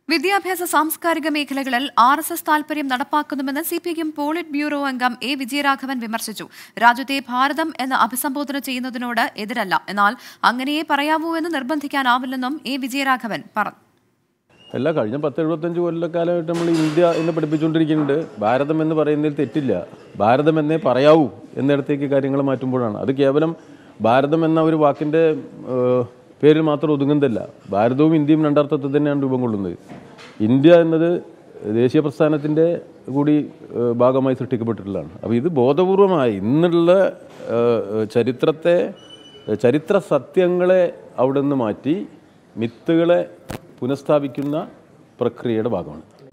വിദ്യാഭ്യാസ സാംസ്കാരിക മേഖലകളിൽ ആർ എസ് എസ് താൽപര്യം നടപ്പാക്കുന്നുവെന്ന് C P M politburo അംഗം എ വിജയരാഘവൻ വിമർശിച്ചു രാജ്യത്തെ ഭാരതം എന്ന് അഭിസംബോധന ചെയ്യുന്നതിനോട് എതിരല്ല എന്നാൽ അങ്ങനെയേ പറയാവൂ എന്ന് നിർബന്ധിക്കാനാവില്ലെന്നും എ വിജയരാഘവൻ പറഞ്ഞു അല്ല കഴിഞ്ഞ പത്ത് എഴുപത്തഞ്ച് കൊല്ലക്കാലമായിട്ട് നമ്മൾ ഇന്ത്യ എന്ന് പഠിപ്പിച്ചുകൊണ്ടിരിക്കുന്നുണ്ട് ഭാരതം എന്ന് പറയുന്നതിൽ തെറ്റില്ല ഭാരതം എന്നേ പറയാവൂ എന്നിടത്തേക്ക് കാര്യങ്ങൾ മാറ്റുമ്പോഴാണ് അത് കേവലം ഭാരതം എന്ന ഒരു വാക്കിൻ്റെ ഏഹ്, പേരിൽ മാത്രം ഒതുങ്ങുന്നതല്ല ഭാരതവും ഇന്ത്യയും രണ്ടർത്ഥത്തിൽ തന്നെയാണ് രൂപം കൊള്ളുന്നത് ഇന്ത്യ എന്നത് ദേശീയ പ്രസ്ഥാനത്തിൻ്റെ കൂടി ഏഹ്, ഭാഗമായി സൃഷ്ടിക്കപ്പെട്ടിട്ടുള്ളതാണ് അപ്പോൾ ഇത് ബോധപൂർവമായി ഇന്നുള്ള ഏഹ്, ചരിത്രത്തെ ചരിത്ര സത്യങ്ങളെ അവിടെ നിന്ന് മാറ്റി മിത്തുകളെ പുനഃസ്ഥാപിക്കുന്ന പ്രക്രിയയുടെ ഭാഗമാണ്